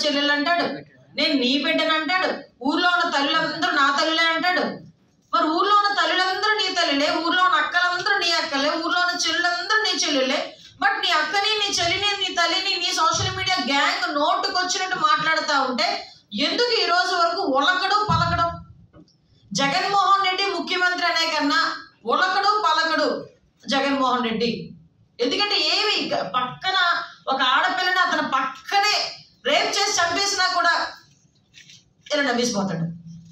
చెల్లెలు అంటాడు నేను నీ బిడ్డను అంటాడు ఊర్లో ఉన్న తల్లులందరూ నా తల్లులే అంటాడు మరి ఊర్లో ఉన్న తల్లులందరూ నీ తల్లులే ఊర్లో ఉన్న అక్కలందరూ నీ అక్కలే ఊర్లో ఉన్న చెల్లెలందరూ నీ చెల్లెలే బట్ నీ అక్కని నీ చెల్లిని నీ తల్లిని నీ సోషల్ మీడియా గ్యాంగ్ నోటుకు వచ్చినట్టు మాట్లాడుతూ ఉంటే ఎందుకు ఈ రోజు వరకు ఉలకడు పలకడం జగన్మోహన్ రెడ్డి ముఖ్యమంత్రి అనే కన్నా ఉలకడు పలకడు జగన్మోహన్ రెడ్డి ఎందుకంటే ఏమి ఇక పక్కన ఒక ఆడపిల్లని అతను పక్కనే రేప్ చేసి చంపేసినా కూడా ఇలా నవ్వేసిపోతాడు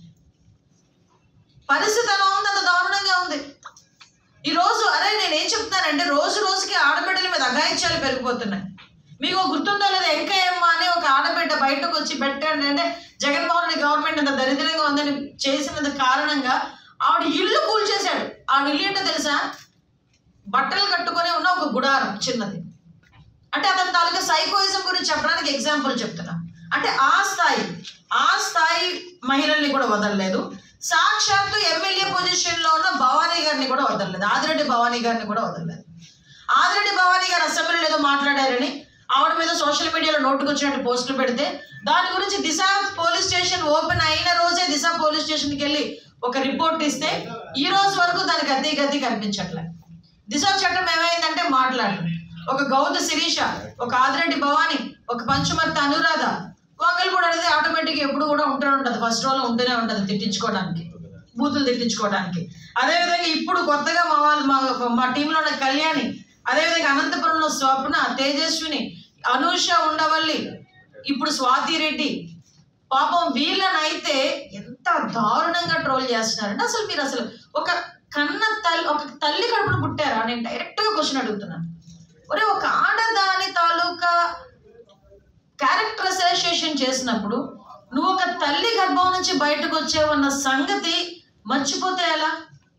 పరిస్థితి ఎలా ఉంది అంత దారుణంగా ఉంది ఈ రోజు అరే నేను ఏం చెప్తానంటే రోజు రోజుకి ఆడబిడ్డల మీద అఘాయిత్యాలు పెరిగిపోతున్నాయి మీకు గుర్తుందో లేదా ఎంకయ్యమ్మ అనే ఒక ఆడబిడ్డ బయటకు వచ్చి పెట్టండి అంటే జగన్మోహన్ రెడ్డి గవర్నమెంట్ అంత దరిద్రంగా ఉందని చేసినందు కారణంగా ఆవిడ ఇల్లు కూల్చేశాడు ఆవిడ ఇల్లు ఏంటో తెలుసా బట్టలు కట్టుకొని ఉన్న ఒక గుడారం చిన్నది అంటే అతని తాలూకా సైకోయిజం గురించి చెప్పడానికి ఎగ్జాంపుల్ చెప్తున్నా అంటే ఆ స్థాయి ఆ స్థాయి మహిళల్ని కూడా వదలలేదు సాక్షాత్తు ఎమ్మెల్యే పొజిషన్ లో ఉన్న భవానీ గారిని కూడా వదలలేదు ఆదిరెడ్డి భవానీ గారిని కూడా వదలలేదు ఆదిరెడ్డి భవానీ గారు అసెంబ్లీలో ఏదో మాట్లాడారని ఆవిడ మీద సోషల్ మీడియాలో నోటుకొచ్చినట్టు పోస్టులు పెడితే దాని గురించి దిశ పోలీస్ స్టేషన్ ఓపెన్ అయిన రోజే దిశ పోలీస్ స్టేషన్కి వెళ్ళి ఒక రిపోర్ట్ ఇస్తే ఈ రోజు వరకు దానికి అద్దె గతి కనిపించట్లే దిశ చట్టం ఏమైందంటే మాట్లాడు ఒక గౌత శిరీష ఒక ఆదిరెడ్డి భవాని ఒక పంచమర్తి అనురాధ వంగల్పూడి అనేది ఆటోమేటిక్ ఎప్పుడు కూడా ఉంటూనే ఉంటుంది ఫస్ట్ రోల్ ఉంటూనే ఉంటుంది తిట్టించుకోవడానికి బూతులు తిట్టించుకోవడానికి అదేవిధంగా ఇప్పుడు కొత్తగా మా వాళ్ళు మా మా టీంలో ఉన్న కళ్యాణి అదేవిధంగా అనంతపురంలో స్వప్న తేజస్విని అనూష ఉండవల్లి ఇప్పుడు స్వాతి రెడ్డి పాపం వీళ్ళనైతే ఎంత దారుణంగా ట్రోల్ చేస్తున్నారంటే అసలు మీరు అసలు ఒక కన్న తల్లి ఒక తల్లి కడుపును పుట్టారా నేను డైరెక్ట్గా క్వశ్చన్ అడుగుతున్నాను ఒరే ఒక ఆడదాని తాలూకా క్యారెక్టర్ అసోసియేషన్ చేసినప్పుడు నువ్వు ఒక తల్లి గర్భం నుంచి బయటకు వచ్చేవన్న సంగతి మర్చిపోతే ఎలా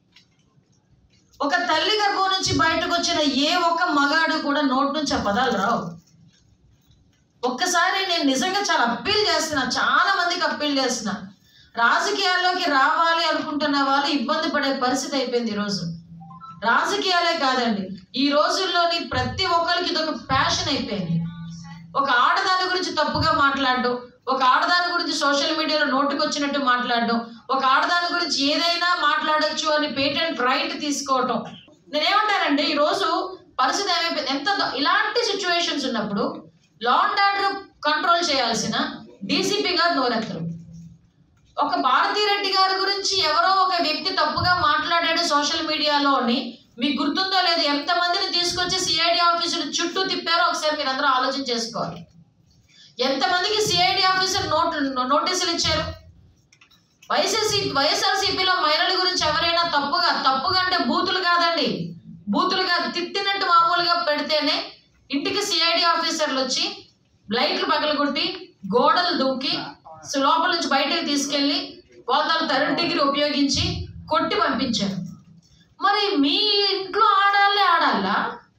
ఒక తల్లి గర్భం నుంచి బయటకు వచ్చిన ఏ ఒక్క మగాడు కూడా నోటి నుంచి ఆ పదాలు రావు ఒక్కసారి నేను నిజంగా చాలా అప్పీల్ చేస్తున్నా చాలా మందికి అప్పీల్ చేస్తున్నా రాజకీయాల్లోకి రావాలి అనుకుంటున్న వాళ్ళు ఇబ్బంది పడే పరిస్థితి అయిపోయింది ఈరోజు రాజకీయాలే కాదండి ఈ రోజుల్లోని ప్రతి ఒక్కరికి ఇదొక ప్యాషన్ అయిపోయింది ఒక ఆడదాని గురించి తప్పుగా మాట్లాడడం ఒక ఆడదాని గురించి సోషల్ మీడియాలో నోటుకొచ్చినట్టు మాట్లాడడం ఒక ఆడదాని గురించి ఏదైనా మాట్లాడొచ్చు అని పేటెంట్ రైట్ తీసుకోవటం నేనేమంటానంటే ఈ రోజు పరిస్థితి ఏమైపోయింది ఎంత ద- ఇలాంటి సిచ్యువేషన్స్ ఉన్నప్పుడు లా అండ్ ఆర్డర్ కంట్రోల్ చేయాల్సిన డీసీపీ గారు నోరెత్తరు ఒక భారతీ రెడ్డి గారి గురించి ఎవరో ఒక వ్యక్తి తప్పుగా మాట్లాడాడు సోషల్ మీడియాలో అని మీకు గుర్తుందో లేదు ఎంతమందిని తీసుకొచ్చి సిఐడి ఆఫీసులు చుట్టూ తిప్పారో ఒకసారి మీరు అందరూ ఆలోచన చేసుకోవాలి ఎంతమందికి సిఐడి ఆఫీసర్ నోట్ నోటీసులు ఇచ్చారు వైఎస్ఆర్సీ వైఎస్ఆర్సీపీలో మహిళల గురించి ఎవరైనా తప్పుగా తప్పుగా అంటే బూతులు కాదండి బూతులుగా తిట్టినట్టు మామూలుగా పెడితేనే ఇంటికి సిఐడి ఆఫీసర్లు వచ్చి లైట్లు పగలగొట్టి గోడలు దూకి సో లోపల నుంచి బయటకు తీసుకెళ్లి వాళ్ళ థర్డ్ డిగ్రీ ఉపయోగించి కొట్టి పంపించారు మరి మీ ఇంట్లో ఆడాలే ఆడాలా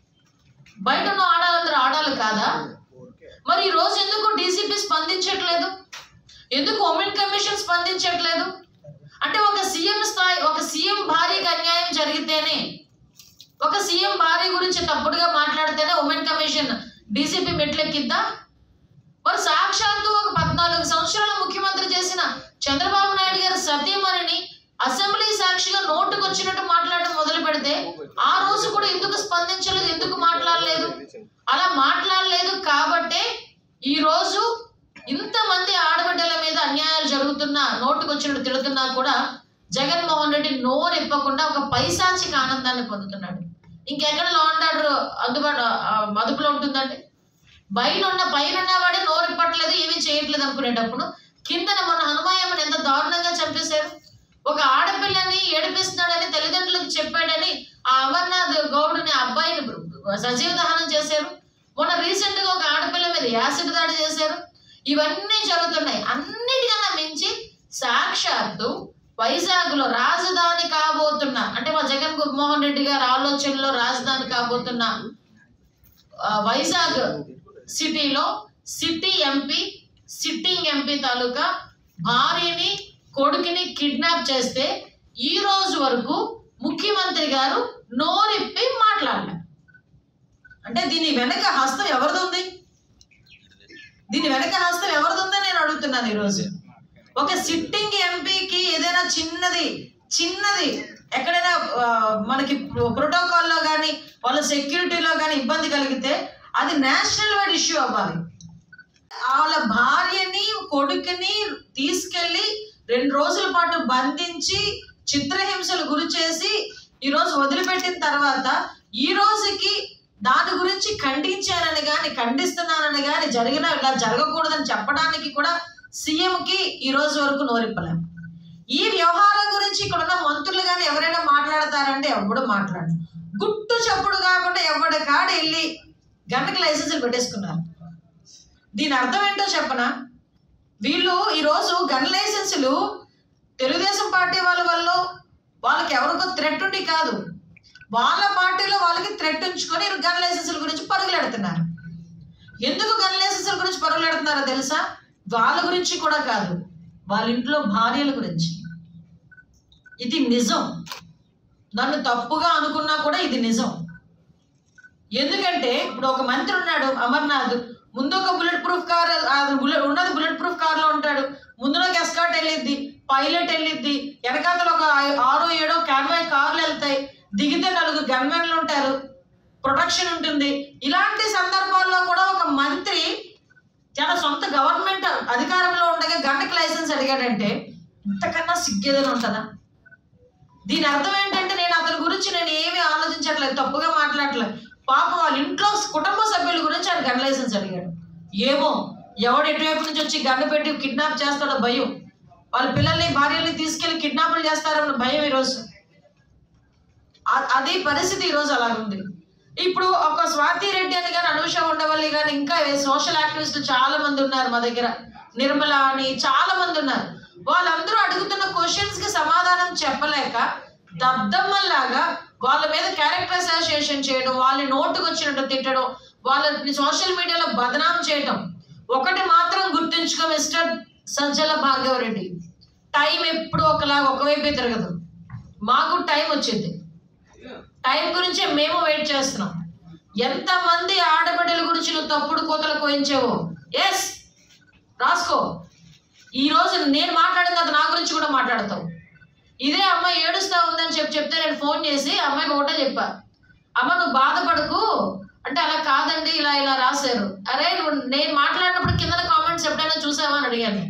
బయట ఉన్న ఆడాలందరూ ఆడాలి కాదా మరి ఈ రోజు ఎందుకు డీసీపీ స్పందించట్లేదు ఎందుకు ఉమెన్ కమిషన్ స్పందించట్లేదు అంటే ఒక సీఎం స్థాయి ఒక సీఎం భార్యకి అన్యాయం జరిగితేనే ఒక సీఎం భార్య గురించి తప్పుడుగా మాట్లాడితేనే ఉమెన్ కమిషన్ డీసీపీ మెట్లెక్కిద్దా మరి సాక్షాత్తు ఒక పద్నాలుగు సంవత్సరాల ముఖ్యమంత్రి చేసిన చంద్రబాబు నాయుడు గారి సతీమణిని అసెంబ్లీ సాక్షిగా నోటుకు వచ్చినట్టు మాట్లాడడం మొదలు పెడితే ఆ రోజు కూడా ఎందుకు స్పందించలేదు ఎందుకు మాట్లాడలేదు అలా మాట్లాడలేదు కాబట్టే ఈ రోజు ఇంతమంది ఆడబిడ్డల మీద అన్యాయాలు జరుగుతున్నా నోటుకు వచ్చినట్టు తిడుతున్నా కూడా జగన్మోహన్ రెడ్డి నోరు ఇప్పకుండా ఒక పైశాచిక ఆనందాన్ని పొందుతున్నాడు ఇంకెక్కడ లా అండ్ ఆర్డర్ అందుబాటు ఆ, అదుపులో ఉంటుందండి బయట ఉన్న పైన ఉన్నవాడే నోరు ఇప్పట్లేదు ఏమీ చేయట్లేదు అనుకునేటప్పుడు కిందన మన హనుమాయమ్మని ఎంత దారుణంగా చంపేశారు ఒక ఆడపిల్లని ఏడిపిస్తున్నాడని తల్లిదండ్రులకు చెప్పాడని ఆ అమర్నాథ్ గౌడ్ని ఆ అబ్బాయిని సజీవ దహనం చేశారు మొన్న రీసెంట్ గా ఒక ఆడపిల్ల మీద యాసిడ్ దాడి చేశారు ఇవన్నీ జరుగుతున్నాయి అన్నిటికన్నా మించి సాక్షాత్తు వైజాగ్ లో రాజధాని కాబోతున్న అంటే మా జగన్ మోహన్ రెడ్డి గారి ఆలోచనలో రాజధాని కాబోతున్న ఆ, వైజాగ్ సిటీలో సిటీ ఎంపీ సిట్టింగ్ ఎంపీ తాలూకా భార్యని కొడుకుని కిడ్నాప్ చేస్తే ఈ రోజు వరకు ముఖ్యమంత్రి గారు నోరిప్పి మాట్లాడలే అంటే దీని వెనక హస్తం ఎవరిది ఉంది దీని వెనక హస్తం ఎవరిదుందో నేను అడుగుతున్నాను ఈరోజు ఒక సిట్టింగ్ ఎంపీకి ఏదైనా చిన్నది చిన్నది ఎక్కడైనా ఆ, మనకి ప్రోటోకాల్లో కానీ వాళ్ళ సెక్యూరిటీలో కానీ ఇబ్బంది కలిగితే అది నేషనల్ వైడ్ ఇష్యూ అవ్వాలి వాళ్ళ భార్యని కొడుకుని తీసుకెళ్లి రెండు రోజుల పాటు బంధించి చిత్రహింసలు గురి చేసి ఈ రోజు వదిలిపెట్టిన తర్వాత ఈ రోజుకి దాని గురించి ఖండించానని కానీ ఖండిస్తున్నానని కానీ జరిగిన ఇలా జరగకూడదని చెప్పడానికి కూడా సీఎంకి ఈ రోజు వరకు నోరిప్పలేం ఈ వ్యవహారం గురించి ఇక్కడ ఉన్న మంత్రులు కానీ ఎవరైనా మాట్లాడతారంటే ఎవడు మాట్లాడు గుట్టు చప్పుడు కాకుండా ఎవడి కాడ వెళ్ళి గంటకి లైసెన్సులు పెట్టేసుకున్నారు దీని అర్థం ఏంటో చెప్పనా వీళ్ళు ఈరోజు గన్ లైసెన్సులు తెలుగుదేశం పార్టీ వాళ్ళ వల్ల వాళ్ళకి ఎవరికో థ్రెట్ ఉండి కాదు వాళ్ళ పార్టీలో వాళ్ళకి థ్రెట్ ఉంచుకొని వీళ్ళు గన్ లైసెన్సుల గురించి పరుగులెడుతున్నారు ఎందుకు గన్ లైసెన్సుల గురించి పరుగులెడుతున్నారో తెలుసా వాళ్ళ గురించి కూడా కాదు వాళ్ళ ఇంట్లో భార్యల గురించి ఇది నిజం నన్ను తప్పుగా అనుకున్నా కూడా ఇది నిజం ఎందుకంటే ఇప్పుడు ఒక మంత్రి ఉన్నాడు అమర్నాథ్ ముందు ఒక బుల్లెట్ ప్రూఫ్ కార్ ఆ బుల్లెట్ ఉన్నది బుల్లెట్ ప్రూఫ్ కార్ లో ఉంటాడు ముందులోకి ఎస్కాట్ వెళ్ళిద్ది పైలట్ వెళ్ళిద్ది వెనకాతల ఒక ఆ- ఆరో ఏడో క్యాన్వాయ్ కార్లు వెళ్తాయి దిగితే నలుగురు గన్మెన్లు ఉంటారు ప్రొటెక్షన్ ఉంటుంది ఇలాంటి సందర్భాల్లో కూడా ఒక మంత్రి చాలా సొంత గవర్నమెంట్ అధికారంలో ఉండగా గంటకి లైసెన్స్ అడిగాడంటే ఇంతకన్నా సిగ్గేదని ఉంటుందా దీని అర్థం ఏంటంటే నేను అతని గురించి నేను ఏమీ ఆలోచించట్లేదు తప్పుగా మాట్లాడట్లేదు పాపం వాళ్ళ ఇంట్లో కుటుంబ సభ్యుల గురించి ఆయన గన్ లైసెన్స్ అడిగాడు ఏమో ఎవడు ఎటువైపు నుంచి వచ్చి గన్ను పెట్టి కిడ్నాప్ చేస్తాడో భయం వాళ్ళ పిల్లల్ని భార్యల్ని తీసుకెళ్లి కిడ్నాపులు చేస్తారన్న భయం ఈరోజు ఆ- అది పరిస్థితి ఈరోజు అలాగుంది ఇప్పుడు ఒక స్వాతి రెడ్డి అని కానీ అనూష ఉండవల్లి కానీ ఇంకా సోషల్ యాక్టివిస్టులు చాలా మంది ఉన్నారు మా దగ్గర నిర్మల అని చాలా మంది ఉన్నారు వాళ్ళందరూ అడుగుతున్న క్వశ్చన్స్ కి సమాధానం చెప్పలేక దద్దమ్మల్లాగా వాళ్ళ మీద క్యారెక్టర్ అసోసియేషన్ చేయడం వాళ్ళని నోటుకు వచ్చినట్టు తిట్టడం వాళ్ళని సోషల్ మీడియాలో బదనాం చేయడం ఒకటి మాత్రం గుర్తుంచుకో మిస్టర్ సజ్జల భార్గవరెడ్డి టైం ఎప్పుడు ఒకలాగా ఒకవైపే తిరగదు మాకు టైం వచ్చింది టైం గురించే మేము వెయిట్ చేస్తున్నాం ఎంతమంది ఆడబిడ్డల గురించి నువ్వు తప్పుడు కోతలు కోయించావో ఎస్ రాసుకో ఈ రోజు నేను మాట్లాడిన తర్వాత నా గురించి కూడా మాట్లాడతావు ఇదే అమ్మాయి ఏడుస్తా ఉందని చెప్పి చెప్తే నేను ఫోన్ చేసి అమ్మాయికి ఒకటే చెప్పా అమ్మ నువ్వు బాధపడకు అంటే అలా కాదండి ఇలా ఇలా రాశారు అరే నువ్వు నేను మాట్లాడినప్పుడు కింద కామెంట్స్ ఎప్పుడైనా చూసావా అని అడిగాను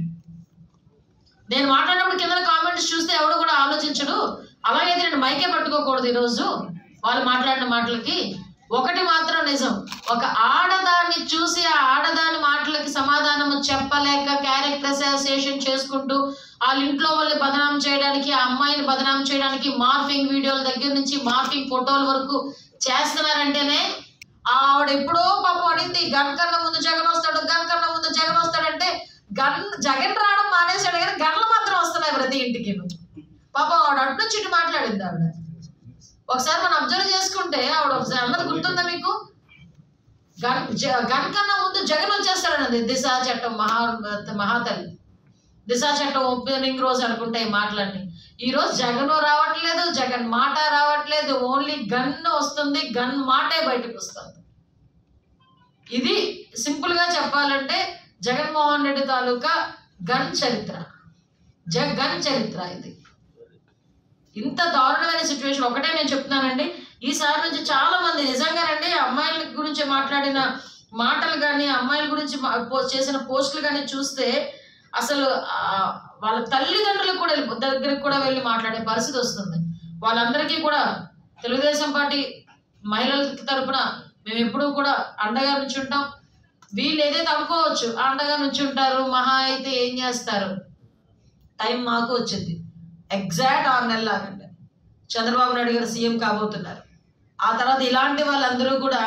నేను మాట్లాడినప్పుడు కింద కామెంట్స్ చూస్తే ఎవడు కూడా ఆలోచించడు అలాగైతే నేను మైకే పట్టుకోకూడదు ఈరోజు వాళ్ళు మాట్లాడిన మాటలకి ఒకటి మాత్రం నిజం ఒక ఆడదాన్ని చూసి ఆ ఆడదాని మాటలకి సమాధానం చెప్పలేక క్యారెక్టర్ అసోసియేషన్ చేసుకుంటూ వాళ్ళ ఇంట్లో వాళ్ళని బదనాం చేయడానికి ఆ అమ్మాయిని బదనాం చేయడానికి మార్ఫింగ్ వీడియోల దగ్గర నుంచి మార్ఫింగ్ ఫోటోల వరకు చేస్తున్నారంటేనే ఆవిడ ఎప్పుడో పాపం అడిగింది గన్ కన్నా ముందు జగన్ వస్తాడు గన్ కన్నా ముందు జగన్ వస్తాడంటే గన్ జగన్ రావడం మానేశాడు కానీ గన్లు మాత్రం వస్తున్నాయి ప్రతి ఇంటికి పాపం ఆవిడ అటు నుంచి ఇటు మాట్లాడింది ఆవిడ ఒకసారి మనం అబ్జర్వ్ చేసుకుంటే ఆవిడ ఒకసారి అన్నది గుర్తుందా మీకు గన్ జ- గన్ కన్నా ముందు జగన్ వచ్చేస్తాడన్నది దిశ చట్టం మహా మహాతల్లి దిశ చట్టం ఓపెనింగ్ రోజు అనుకుంటే ఈ మాటలన్నీ ఈ రోజు జగన్ రావట్లేదు జగన్ మాట రావట్లేదు ఓన్లీ గన్ వస్తుంది గన్ మాటే బయటకు వస్తుంది ఇది సింపుల్ గా చెప్పాలంటే జగన్మోహన్ రెడ్డి తాలూకా గన్ చరిత్ర జగన్ చరిత్ర ఇది ఇంత దారుణమైన సిచ్యువేషన్ ఒకటే నేను చెప్తున్నానండి ఈసారి నుంచి చాలా మంది నిజంగానండి అమ్మాయిల గురించి మాట్లాడిన మాటలు కానీ అమ్మాయిల గురించి మా- పో- చేసిన పోస్టులు కానీ చూస్తే అసలు ఆ, వాళ్ళ తల్లిదండ్రులకు కూడా వెళ్ళి- దగ్గరికి కూడా వెళ్ళి మాట్లాడే పరిస్థితి వస్తుంది వాళ్ళందరికీ కూడా తెలుగుదేశం పార్టీ మహిళల తరపున మేము ఎప్పుడూ కూడా అండగా నుంచుంటాం వీళ్ళు ఏదైతే అనుకోవచ్చు అండగా నుంచుంటారు మహా అయితే ఏం చేస్తారు టైం మాకు వచ్చింది ఎగ్జాక్ట్ ఆరు నెలలు ఆగండి చంద్రబాబు నాయుడు గారు సీఎం కాబోతున్నారు ఆ తర్వాత ఇలాంటి వాళ్ళందరూ కూడా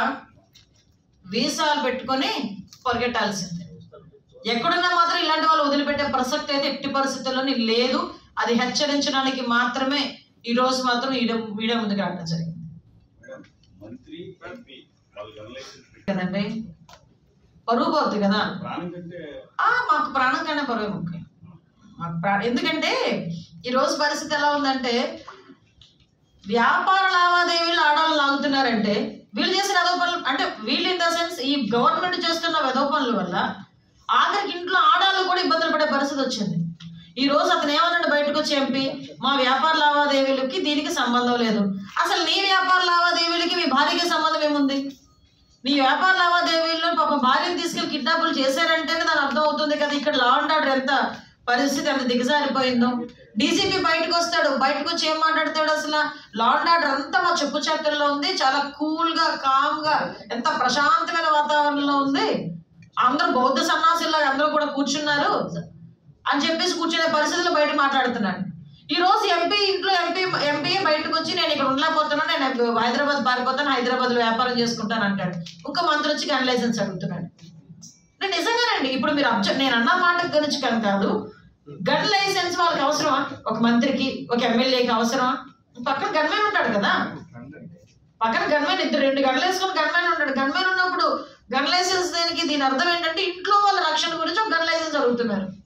వీసాలు పెట్టుకొని పరిగెట్టాల్సిందే ఎక్కడున్నా మాత్రం ఇలాంటి వాళ్ళు వదిలిపెట్టే ప్రసక్తి అయితే ఎట్టి పరిస్థితుల్లోని లేదు అది హెచ్చరించడానికి మాత్రమే ఈ రోజు మాత్రం ఈడ మీడియా ముందుకు రావడం జరిగింది మేడం మంత్రి ఎంపీ వాళ్ళు గన్లైసెన్స్ పెట్టి కదండి పరువు పోతుంది కదా ప్రాణం కంటే ఆ, మాకు ప్రాణం కన్నా పరువే ముఖ్యం మాకు ప్రా ఎందుకంటే ఈ రోజు పరిస్థితి ఎలా ఉందంటే వ్యాపార లావాదేవీలు ఆడవాళ్ళు లాగుతున్నారంటే వీళ్ళు చేసిన వెధవ పనులు అంటే వీళ్ళు ఇన్ ద సెన్స్ ఈ గవర్నమెంట్ చేస్తున్న వెధవ పనుల వల్ల ఆఖరికి ఇంట్లో ఆడాళ్ళు కూడా ఇబ్బందులు పడే పరిస్థితి వచ్చింది ఈ రోజు అతను ఏమన్నాడు బయటకు వచ్చి ఎంపీ మా వ్యాపార లావాదేవీలకి దీనికి సంబంధం లేదు అసలు నీ వ్యాపార లావాదేవీలకి మీ భార్యకి సంబంధం ఏముంది నీ వ్యాపార లావాదేవీల్లో పాప భార్యను తీసుకెళ్లి కిడ్నాపులు చేశారంటేనే దాని అర్థం అవుతుంది కదా ఇక్కడ లా అండ్ ఆర్డర్ ఎంత పరిస్థితి ఎంత దిగజారిపోయిందో డీసీపీ బయటకు వస్తాడు బయటకు వచ్చి ఏం మాట్లాడతాడు అసలు లా అండ్ ఆర్డర్ అంతా మా చెప్పు చేతుల్లో ఉంది చాలా కూల్ గా కామ్ గా ఎంత ప్రశాంతమైన వాతావరణంలో ఉంది అందరూ బౌద్ధ సన్నాసుల్లాగా అందరూ కూడా కూర్చున్నారు అని చెప్పేసి కూర్చునే పరిస్థితుల్లో బయట మాట్లాడుతున్నాడు ఈ రోజు ఎంపీ ఇంట్లో ఎంపీ ఎంపీ బయటకు వచ్చి నేను ఇక్కడ ఉండలేకపోతున్నాను నేను హైదరాబాద్ పారిపోతాను హైదరాబాద్ లో వ్యాపారం చేసుకుంటాను అంటాడు ఒక మంత్రి వచ్చి గన్ లైసెన్స్ అడుగుతున్నాడు అంటే నిజంగానండి ఇప్పుడు మీరు అబ్జ నేను అన్న మాట గురించి కానీ కాదు గన్ లైసెన్స్ వాళ్ళకి అవసరమా ఒక మంత్రికి ఒక ఎమ్మెల్యేకి అవసరమా పక్కన గన్మెన్ ఉంటాడు కదా పక్కన గన్మెన్ ఇద్దరు రెండు గన్లు వేసుకొని గన్మెన్ ఉంటాడు గన్మెన్ ఉన్నప్పుడు గన్ లైసెన్స్ దేనికి దీని అర్థం ఏంటంటే ఇంట్లో వాళ్ళ రక్షణ గురించి ఒక గన్ లైసెన్స్ అడుగుతున్నారు